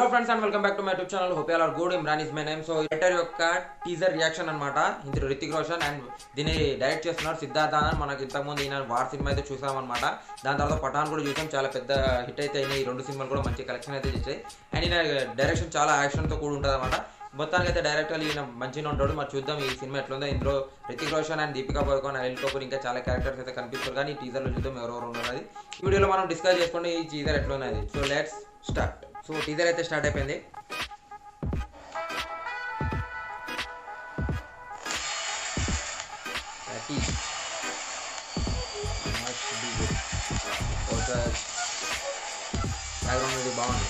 Hello friends and welcome back to my YouTube channel hope are good Imran is my name so Fighter యొక్క teaser reaction అనమాట ఇందులో Hrithik Roshan and దీన్ని direct చేస్తున్నారు సిద్ధార్థ ఆనంద్ మనకి ఇంతకుముందు ఈయన వార్ సినిమా అయితే చూసామన్నమాట దాని తర్వాత పఠాన్ కూడా చూసాం చాలా పెద్ద హిట్ అయితే అయినాయి ఈ రెండు సినిమాలు కూడా మంచి కలెక్షన్ అయితే చేసాయి అండ్ ఈయన డైరెక్షన్ చాలా యాక్షన్తో కూడి ఉంటుంది అనమాట మొత్తానికి అయితే డైరెక్టర్ ఈయన మంచిగా ఉంటాడు మరి చూద్దాం ఈ సినిమా ఎట్లుందో ఇందులో రితిక్ రోషన్ అండ్ దీపికా పదుకోన్ అనిల్ కపూర్ ఇంకా చాలా క్యారెక్టర్స్ అయితే కనిపిస్తారు కానీ ఈ టీజర్లో చూద్దాం ఎవరెవరు ఉన్నది ఈ వీడియోలో మనం డిస్కస్ చేసుకోండి ఈ టీజర్ ఎట్లున్నది so let's start so teaser అయితే స్టార్ట్ అయిపోయింది That is must be good. Because background ఇది బాగుంది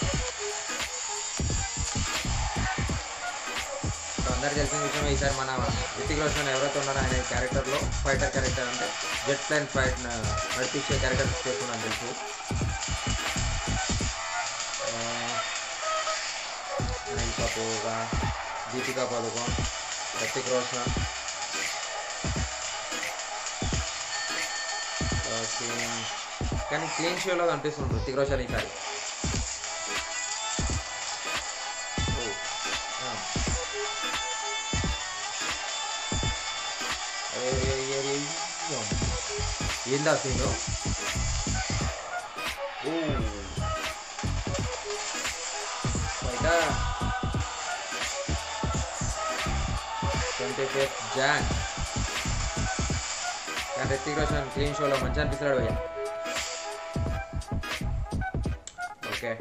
సో అందరికి తెలిసిన విషయం ఈసారి మన రితిక్ రోషన్ ఎవరైతే ఉన్నారో ఆయన క్యారెక్టర్లో ఫైటర్ క్యారెక్టర్ అంటే జెట్ ప్లాన్ ఫైట్ నడిపించే క్యారెక్టర్ చేస్తున్నాను తెలుసు అనిల్ కపూర్ దీపికా పదుకోన్ రితిక్ రోషన్ క్లీన్ కానీ క్లీన్ షోలో కనిపిస్తుంది ఋతిక్ రోషన్ ఈసారి ఓ, ఆ. అరే, అరే, అరే, అరే, అయ్యో. ఏందా సీను ఓ బయట ట్వంటీ ఫిఫ్త్ జాన్ కానీ రితిక్ రోషన్ క్లీన్ షోలో మంచి అనిపిస్తున్నాడు భయ్య ఓకే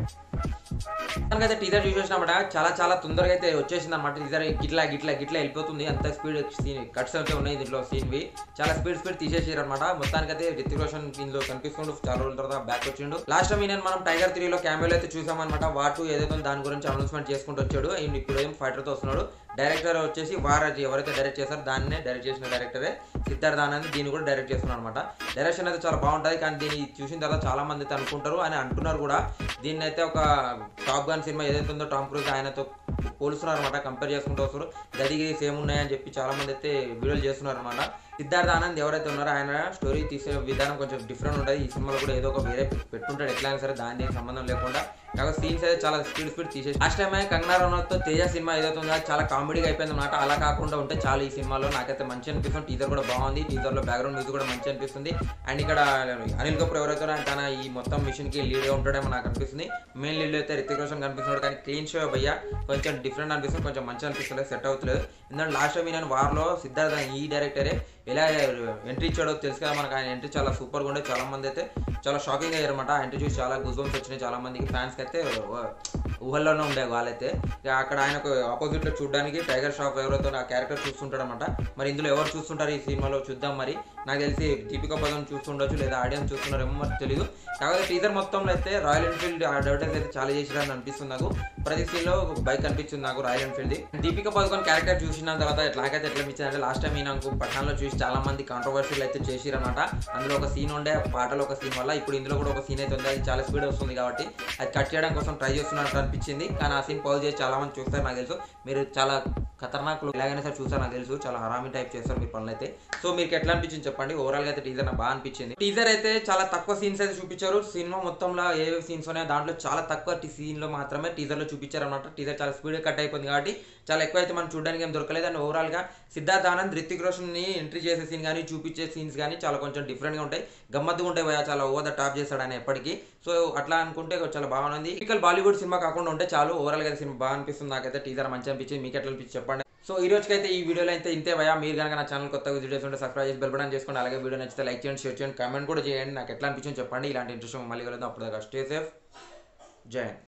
మనకైతే టీజర్ చూసేసినమాట చాలా చాలా తొందరగా అయితే వచ్చేసింది అనమాట టీజర్ గిట్లా గిట్లా గిట్లా వెళ్ళిపోతుంది అంత స్పీడ్ సీన్ కట్స్ అయితే ఉన్నాయి దీంట్లో సీన్వి చాలా స్పీడ్ స్పీడ్ తీసేసారు అనమాట మొత్తానికి అయితే రితిక్ రోషన్ దీనిలో కనిపిస్తుండు చాలా రోజుల తర్వాత బ్యాక్ వచ్చిండు లాస్ట్ టైం నేను మనం టైగర్ త్రీలో క్యామెరాలో అయితే చూసామన్నమాట వాటు ఏదైతే ఉందో దాని గురించి అనౌన్స్మెంట్ చేసుకుంటూ వచ్చాడు ఈయన ఇప్పుడు ఏం ఫైటర్తో వస్తున్నాడు డైరెక్టర్ వచ్చేసి వారాజీ ఎవరైతే డైరెక్ట్ చేస్తారో దాన్నే డైరెక్ట్ చేసిన డైరెక్టరే సిద్ధార్థ ఆనంద్ దీన్ని కూడా డైరెక్ట్ చేస్తున్నాడు అనమాట డైరెక్షన్ అయితే చాలా బాగుంటుంది కానీ దీన్ని చూసిన తర్వాత చాలా మంది అయితే అనుకుంటారు అని అంటున్నారు కూడా దీన్ని అయితే ఒక టాప్ గన్ సినిమా ఏదైతే ఉందో టామ్ క్రూజ్ ఆయనతో పోలుస్తున్నారు అనమాట కంపేర్ చేసుకుంటూ వస్తారు గదిగి సేమ్ ఉన్నాయని చెప్పి చాలా మంది అయితే వీడియోలు చేస్తున్నారు అనమాట సిద్ధార్థ ఆనంద్ ఎవరైతే ఉన్నారో ఆయన స్టోరీ తీసే విధానం కొంచెం డిఫరెంట్ ఉంటుంది ఈ సినిమాలో కూడా ఏదో ఒక వేరే పెట్టుంటాడు ఎట్లా అయినా సరే దాని దీనికి సంబంధం లేకుండా కాకపోతే సీన్స్ అయితే చాలా స్పీడ్ స్పీడ్ తీసేసి లాస్ట్ టైం కంగనా రనౌత్తో తేజ సినిమా ఏదైతే ఉందో అది చాలా కామెడీగా అయిపోయింది అనమాట అలా కాకుండా ఉంటే చాలా ఈ సినిమాలో నాకైతే మంచి అనిపిస్తుంది టీజర్ కూడా బాగుంది టీజర్లో బ్యాక్గ్రౌండ్ మ్యూజిక్ కూడా మంచి అనిపిస్తుంది అండ్ ఇక్కడ అనిల్ కపూర్ ఎవరైతే ఉన్నారో తన ఈ మొత్తం మిషన్కి లీడ్గా ఉంటాడేమో నాకు అనిపిస్తుంది మెయిన్ లీడ్ అయితే రితిక్ రోషన్ కనిపిస్తున్నాడు కానీ క్లీన్ షో భయ్య కొంచెం డిఫరెంట్ అనిపిస్తుంది కొంచెం మంచి అనిపిస్తుంది సెట్ అవుతలేదు ఎందుకంటే లాస్ట్ టైం నేను వార్లో సిద్ధార్థ ఈ డైరెక్టరే ఎలా ఎంట్రీ ఇచ్చాడో తెలుసు కదా మనకు ఆయన ఎంట్రీ చాలా సూపర్గా ఉండే చాలా మంది అయితే చాలా షాకింగ్ అయ్యారు అనమాట ఆ ఎంట్రీ చూసి చాలా గుజబమ్స్ వచ్చినాయి చాలా మందికి ఫ్యాన్స్కి అయితే ఊహల్లోనే ఉండే వాళ్ళైతే ఇక అక్కడ ఆయనకు ఆపోజిట్లో చూడడానికి టైగర్ షాప్ ఎవరైతే ఆ క్యారెక్టర్ చూస్తుంటాడు అనమాట మరి ఇందులో ఎవరు చూస్తుంటారు ఈ సినిమాలో చూద్దాం మరి నాకు తెలిసి దీపికా పదం చూస్తుండొచ్చు లేదా ఆడియన్స్ చూస్తున్నారేమో మరి తెలియదు కాకపోతే టీజర్ మొత్తంలో అయితే రాయల్ ఎన్ఫీల్డ్ అడ్వర్టైజ్ అయితే చాలా చేసిరని అనిపిస్తుంది నాకు ప్రతి సీన్లో ఒక బైక్ కనిపించింది నాకు Royal Enfield Deepika Padukone character చూసిన తర్వాత ఎట్లాగైతే ఎట్లా అనిపించింది అంటే లాస్ట్ టైం నాకు పట్టణంలో చూసి చాలా మంది కాంట్రవర్సీలు అయితే చేసిరనమాట అందులో ఒక సీన్ ఉండే పాటలో ఒక సీన్ వల్ల ఇప్పుడు ఇందులో కూడా ఒక సీన్ అయితే ఉంది అది చాలా స్పీడ్ వస్తుంది కాబట్టి అది కట్ చేయడం కోసం ట్రై చేస్తున్నట్టు అనిపించింది కానీ ఆ సీన్ పాజ్ చేసి చాలా మంది చూస్తారు నాకు తెలుసు మీరు చాలా ఖతర్నాకులు ఎలాగైనా సరే చూసారు నాకు తెలుసు చాలా హరామి టైప్ చేస్తారు మీరు పనులు అయితే సో మీకు ఎట్లా అనిపించింది చెప్పండి ఓవరాల్ గా అయితే టీజర్ నాకు బాగా అనిపించింది టీజర్ అయితే చాలా తక్కువ సీన్స్ అయితే చూపించారు సినిమా మొత్తంలో ఏ సీన్స్ ఉన్నాయో దాంట్లో చాలా తక్కువ సీన్ లో మాత్రమే టీజర్ లో చూపించారు అనమాట టీజర్ చాలా స్పీడ్ కట్ అయిపోయింది కాబట్టి చాలా ఎక్కువ అయితే మనం చూడడానికి ఏం దొరకలేదు అండ్ ఓవరాల్ గా సిద్ధార్థ ఆనంద్ రితిక్ రోషన్ ని ఎంట్రీ చేసే సీన్ కానీ చూపించే సీన్స్ కానీ చాలా కొంచెం డిఫరెంట్ గా ఉంటాయి గమ్మత్తుగా ఉంటాయి భయ చాలా ఓవర్ ద టాప్ చేస్తాడు ఆయన ఎప్పటికీ సో అట్లా అనుకుంటే చాలా బాగుంది టిపికల్ బాలీవుడ్ సినిమా కాకుండా ఉంటే చాలు ఓవరాల్ గా సినిమా బాగా అనిపిస్తుంది నాకైతే టీజర్ మంచి అనిపించింది మీకు ఎట్లా అనిపించి చెప్పండి సో ఈ రోజుకైతే ఈ వీడియోలో అయితే ఇంతే భయ మీరు కనుక నా ఛానల్ కొత్తగా వీడియోస్ ఉంటే సబ్స్క్రైబ్ చేసి బెల్ బటన్ చేసుకోండి అలాగే వీడియో నచ్చితే లైక్ చేయండి షేర్ చేయండి కామెంట్ కూడా చేయండి నాకు ఎట్లా అనిపించింది చెప్పండి ఇలాంటి ఇంట్రెస్ట్ మళ్ళీ కలుద్దాం అప్పుడు స్టే సేఫ్ జై హింద్